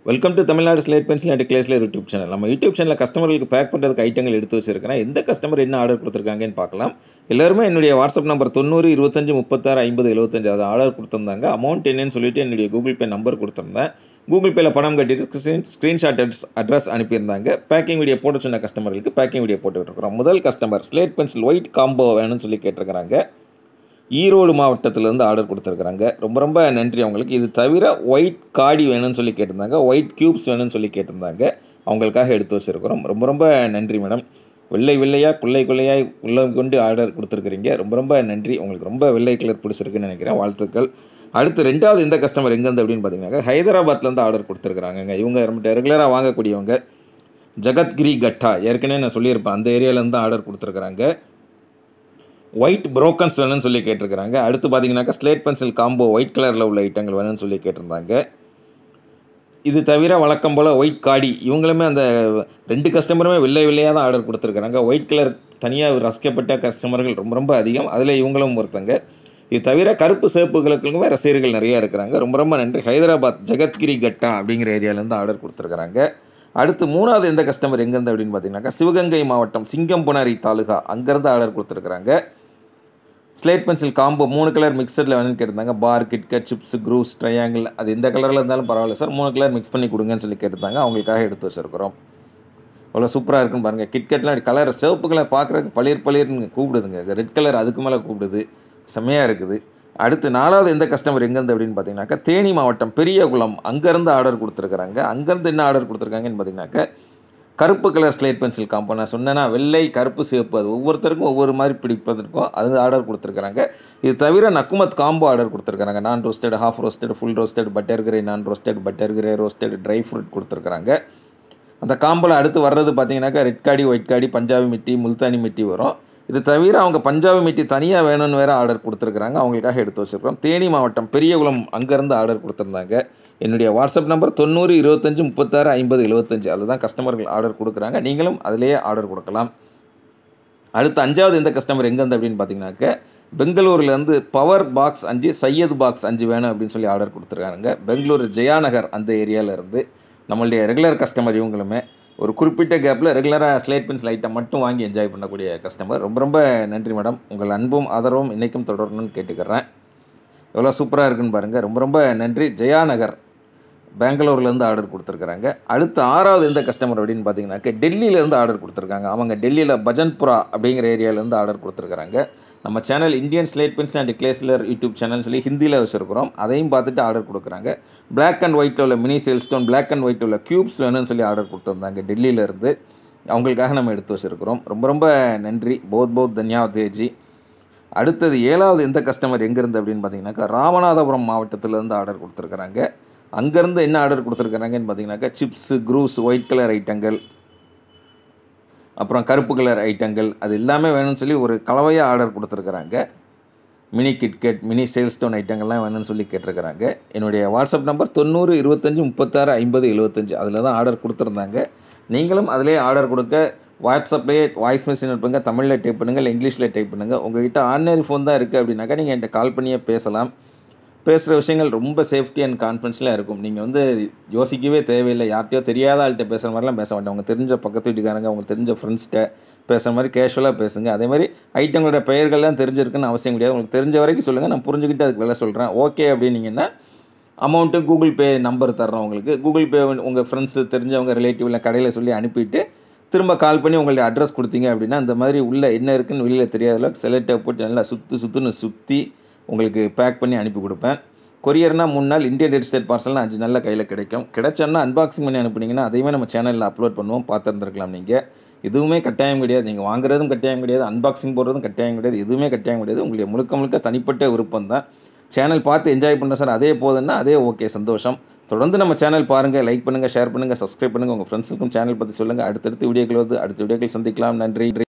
welcome to Tamil Nadu slate pencil and கிளேஸ்லர் YouTube channel நம்ம YouTube சேனலில் கஸ்டமர்களுக்கு பேக் பண்ணுறதுக்கு ஐட்டங்கள் எடுத்து வச்சிருக்கிறேன் எந்த கஸ்டமர் என்ன ஆர்டர் கொடுத்துருக்காங்கன்னு பார்க்கலாம் எல்லாருமே என்னுடைய வாட்ஸ்அப் நம்பர் தொண்ணூறு இருபத்தஞ்சு முப்பத்தாறு ஐம்பது எழுபத்தஞ்சு அது ஆர்டர் கொடுத்துருந்தாங்க அமௌண்ட் என்னன்னு சொல்லிட்டு என்னுடைய கூகுள் பே நம்பர் கொடுத்துருந்தேன் கூகுள் பேல பணம் கட்டிட்டு ஸ்க்ரீன் ஸ்க்ரீன்ஷாட் அட்ரஸ் அனுப்பியிருந்தாங்க பேக்கிங் வீடியோ போட்டு சொன்ன கஸ்டமர்களுக்கு பேக்கிங் வீடியோ போட்டுக்கிட்டு முதல் customer slate pencil white combo வேணும்னு சொல்லி கேட்டிருக்கிறாங்க ஈரோடு மாவட்டத்திலேருந்து ஆர்டர் கொடுத்துருக்குறாங்க ரொம்ப ரொம்ப நன்றி அவங்களுக்கு இது தவிர ஒயிட் காடி வேணும்னு சொல்லி கேட்டிருந்தாங்க ஒயிட் க்யூப்ஸ் வேணும்னு சொல்லி கேட்டிருந்தாங்க அவங்களுக்காக எடுத்து வச்சுருக்கிறோம் ரொம்ப ரொம்ப நன்றி மேடம் வெள்ளை வெள்ளையாக குள்ளை குள்ளையாய் உள்ள கொண்டு ஆர்டர் கொடுத்துருக்குறீங்க ரொம்ப ரொம்ப நன்றி உங்களுக்கு ரொம்ப வெள்ளை கலர் பிடிச்சிருக்குன்னு நினைக்கிறேன் வாழ்த்துக்கள் அடுத்து ரெண்டாவது இந்த கஸ்டமர் எங்கேருந்து அப்படின்னு பார்த்தீங்கன்னா ஹைதராபாத்லேருந்து ஆர்டர் கொடுத்துருக்குறாங்கங்க இவங்க ரொம்ப ரெகுலராக வாங்கக்கூடியவங்க ஜகத்கிரி கட்டா ஏற்கனவே நான் சொல்லியிருப்பேன் அந்த ஏரியாவிலேருந்து ஆர்டர் கொடுத்துருக்குறாங்க ஒயிட் புரோக்கன்ஸ் வேணும்னு சொல்லி கேட்டிருக்கிறாங்க அடுத்து பார்த்தீங்கன்னாக்கா ஸ்லேட் பென்சில் காம்போ ஒயிட் கலரில் உள்ள ஐட்டங்கள் வேணும்னு சொல்லி கேட்டிருந்தாங்க இது தவிர வழக்கம் போல் ஒயிட் காடி இவங்களுமே அந்த ரெண்டு கஸ்டமருமே வெள்ளை வெள்ளையாக தான் ஆர்டர் கொடுத்துருக்குறாங்க ஒயிட் கலர் தனியாக ரசிக்கப்பட்ட கஸ்டமர்கள் ரொம்ப ரொம்ப அதிகம் அதில் இவங்களும் ஒருத்தங்க இது தவிர கருப்பு சேப்புகளுக்குமே ரசிகர்கள் நிறையா இருக்கிறாங்க ரொம்ப ரொம்ப நன்றி ஹைதராபாத் ஜெகத்கிரி கட்டா அப்படிங்கிற ஏரியாவிலேருந்து ஆர்டர் கொடுத்துருக்குறாங்க அடுத்து மூணாவது எந்த கஸ்டமர் எங்கேருந்து அப்படின்னு பார்த்தீங்கன்னாக்கா சிவகங்கை மாவட்டம் சிங்கம்புணரி தாலுகா அங்கேருந்து ஆர்டர் கொடுத்துருக்குறாங்க ஸ்லேட் பென்சில் காம்போ மூணு கலர் மிக்சரில் வேணும்னு கேட்டிருந்தாங்க பார் கிட்கட் சிப்ஸ் க்ரூஸ் ட்ரையாங்கிள் அது எந்த கலரில் இருந்தாலும் பரவாயில்ல சார் மூணு கலர் மிக்ஸ் பண்ணி கொடுங்கன்னு சொல்லி கேட்டிருந்தாங்க அவங்களுக்காக எடுத்து வச்சுருக்கிறோம் அவ்வளோ சூப்பராக இருக்குன்னு பாருங்கள் கிட்கட்லாம் கலர் சிவப்பு கலர் பார்க்குறதுக்கு பளிர் பளிர்னு கூப்பிடுதுங்க ரெட் கலர் அதுக்கு மேலே கூப்பிடுது செம்மையாக இருக்குது அடுத்து நாலாவது எந்த கஸ்டமர் எங்கேருந்து அப்படின்னு பார்த்தீங்கன்னாக்கா தேனி மாவட்டம் பெரியகுளம் அங்கேருந்து ஆர்டர் கொடுத்துருக்குறாங்க அங்கேருந்து என்ன ஆர்டர் கொடுத்துருக்காங்கன்னு பார்த்தீங்கன்னாக்கா கருப்பு கலர் ஸ்லேட் பென்சில் காம்போ நான் சொன்னேன்னா வெள்ளை கருப்பு சிவப்பு அது ஒவ்வொருத்தருக்கும் ஒவ்வொரு மாதிரி பிடிப்பதற்கும் அது ஆர்டர் கொடுத்துருக்குறாங்க இது தவிர நக்குமத் காம்போ ஆர்டர் கொடுத்துருக்குறாங்க non roasted half roasted full roasted butter grey non roasted butter grey roasted dry fruit கொடுத்துருக்குறாங்க அந்த காம்போவில் அடுத்து வர்றது பார்த்தீங்கன்னாக்கா ரெட் காடி ஒயிட் காடி பஞ்சாபி மிட்டி முல்தானி மிட்டி வரும் இது தவிர அவங்க பஞ்சாபி மிட்டி தனியாக வேணும்னு வேறு ஆர்டர் கொடுத்துருக்குறாங்க அவங்களுக்காக எடுத்து வச்சுருக்கோம் தேனி மாவட்டம் பெரியகுளம் அங்கேருந்து ஆர்டர் கொடுத்துருந்தாங்க என்னுடைய வாட்ஸ்அப் நம்பர் தொண்ணூறு இருபத்தஞ்சி முப்பத்தாறு ஐம்பது எழுபத்தஞ்சு அதில் தான் கஸ்டமர்கள் ஆர்டர் கொடுக்குறாங்க நீங்களும் அதிலேயே ஆர்டர் கொடுக்கலாம் அடுத்து அஞ்சாவது எந்த கஸ்டமர் எங்கேருந்து அப்படின்னு பார்த்தீங்கன்னாக்க பெங்களூர்லேருந்து பவர் பாக்ஸ் அஞ்சு சையத் பாக்ஸ் அஞ்சு வேணும் அப்படின்னு சொல்லி ஆர்டர் கொடுத்துருக்காங்க பெங்களூர் ஜெயாநகர் அந்த ஏரியாவிலேருந்து நம்மளுடைய ரெகுலர் கஸ்டமர் இவங்களுமே ஒரு குறிப்பிட்ட கேப்பில் ரெகுலராக ஸ்லேட் பென்சில் ஐட்டம் மட்டும் வாங்கி என்ஜாய் பண்ணக்கூடிய கஸ்டமர் ரொம்ப ரொம்ப நன்றி மேடம் உங்கள் அன்பும் ஆதரவும் இன்றைக்கும் தொடரணும்னு கேட்டுக்கிறேன் எவ்வளோ சூப்பராக இருக்குன்னு பாருங்கள் ரொம்ப ரொம்ப நன்றி ஜெயாநகர் பெங்களூர்லேருந்து ஆர்டர் கொடுத்துருக்குறாங்க அடுத்து ஆறாவது எந்த கஸ்டமர் அப்படின்னு பார்த்தீங்கன்னாக்க டெல்லியிலேருந்து ஆர்டர் கொடுத்துருக்காங்க அவங்க டெல்லியில் பஜன்புரா அப்படிங்கிற ஏரியாவிலேருந்து ஆர்டர் கொடுத்துருக்குறாங்க நம்ம channel Indian slate pencil and கிளேஸ்லர் யூடியூப் சேனல் சொல்லி ஹிந்தியில் வச்சுருக்கிறோம் அதையும் பார்த்துட்டு ஆர்டர் கொடுக்குறாங்க பிளாக் அண்ட் ஒயிட்டில் உள்ள mini shale stone black and ஒயிட்டில் உள்ள க்யூப்ஸ் வேணும்னு சொல்லி ஆர்டர் கொடுத்துருந்தாங்க டெல்லியிலேருந்து அவங்களுக்காக நம்ம எடுத்து வச்சுருக்கிறோம் ரொம்ப ரொம்ப நன்றி போத் போத் தன்யாவதேஜி அடுத்தது ஏழாவது எந்த கஸ்டமர் எங்கேருந்து அப்படின்னு பார்த்தீங்கன்னாக்கா ராமநாதபுரம் மாவட்டத்திலேருந்து ஆர்டர் கொடுத்துருக்குறாங்க அங்கேருந்து என்ன ஆர்டர் கொடுத்துருக்குறாங்கன்னு பார்த்தீங்கன்னாக்கா சிப்ஸு க்ரூஸ் ஒயிட் கலர் ஐட்டங்கள் அப்புறம் கருப்பு கலர் ஐட்டங்கள் அது எல்லாமே வேணும்னு சொல்லி ஒரு கலவையாக ஆர்டர் கொடுத்துருக்குறாங்க mini KitKat mini shale stone ஐட்டங்கள்லாம் வேணும்னு சொல்லி கேட்டிருக்கிறாங்க என்னுடைய வாட்ஸ்அப் நம்பர் தொண்ணூறு இருபத்தஞ்சி முப்பத்தாறு ஐம்பது எழுபத்தஞ்சு அதில் தான் ஆர்டர் கொடுத்துருந்தாங்க நீங்களும் அதிலே ஆர்டர் கொடுக்க வாட்ஸ்அப்லேயே வாய்ஸ் மெசேஜ் அனுப்புங்க தமிழில் டைப் பண்ணுங்கள் இல்லை இங்கிலீஷில் டைப் பண்ணுங்கள் உங்கள்கிட்ட ஆர்டினரி ஃபோன் தான் இருக்குது அப்படின்னாக்கா நீங்கள் என்கிட்ட கால் பண்ணியே பேசலாம் பேசுகிற விஷயங்கள் ரொம்ப சேஃப்டி அண்ட் கான்ஃபிடன்ஸில் இருக்கும் நீங்கள் வந்து யோசிக்கவே தேவையில்லை யார்கிட்டயோ தெரியாத ஆள்கிட்ட பேசுகிற மாதிரிலாம் பேச மாட்டேன் அவங்க தெரிஞ்ச பக்கத்து வீட்டுக்காரங்க அவங்க தெரிஞ்ச ஃப்ரெண்ட்ஸ்கிட்ட பேசுகிற மாதிரி கேஷுவலாக பேசுங்க அதே மாதிரி ஐட்டங்களோட பெயர்கள்லாம் தெரிஞ்சிருக்குன்னு அவசியம் கிடையாது உங்களுக்கு தெரிஞ்ச வரைக்கும் சொல்லுங்கள் நான் புரிஞ்சுக்கிட்டு அதுக்கு விலை சொல்கிறேன் ஓகே அப்படின்னீங்கன்னா அமௌண்ட்டு கூகுள் பே நம்பர் தர்றோம் உங்களுக்கு கூகுள் பே உங்கள் ஃப்ரெண்ட்ஸு தெரிஞ்சவங்க ரிலேட்டிவில் கடையில் சொல்லி அனுப்பிட்டு திரும்ப கால் பண்ணி உங்களுடைய அட்ரஸ் கொடுத்தீங்க அப்படின்னா அந்த மாதிரி உள்ளே என்ன இருக்குன்னு வெளியில் தெரியாத அளவுக்கு செலக்டை போட்டு நல்லா சுற்று சுற்றுன்னு சுற்றி உங்களுக்கு பேக் பண்ணி அனுப்பி கொடுப்பேன் கொரியர்னா மூணு நாள் இந்தியன் ரெட் ஸ்டேட் பார்சல்னா அஞ்சு நாளில் கையில் கிடைக்கும் கிடைச்சோன்னா அன்பாக்சிங் பண்ணி அனுப்புனீங்கன்னா அதையுமே நம்ம சேனலில் அப்லோட் பண்ணுவோம் பார்த்துருந்துருக்கலாம் நீங்கள் எதுவுமே கட்டாயம் கிடையாது நீங்கள் வாங்குறதும் கட்டாயம் கிடையாது அன்பாக்சிங் போடுறதும் கட்டாயம் கிடையாது எதுவுமே கட்டாயம் கிடையாது உங்களுடைய முழுக்க முழுக்க தனிப்பட்ட விருப்பம் தான் சேனல் பார்த்து என்ஜாய் பண்ண சார் அதே போதுன்னா அதே ஓகே சந்தோஷம் தொடர்ந்து நம்ம சேனல் பாருங்கள் லைக் பண்ணுங்கள் ஷேர் பண்ணுங்கள் சப்ஸ்கிரைப் பண்ணுங்கள் உங்கள் ஃப்ரெண்ட்ஸுக்கும் சேனல் பற்றி சொல்லுங்கள் அடுத்தடுத்த வீடியோக்கள் வந்து அடுத்த வீடியோக்கள் சந்திக்கலாம் நன்றி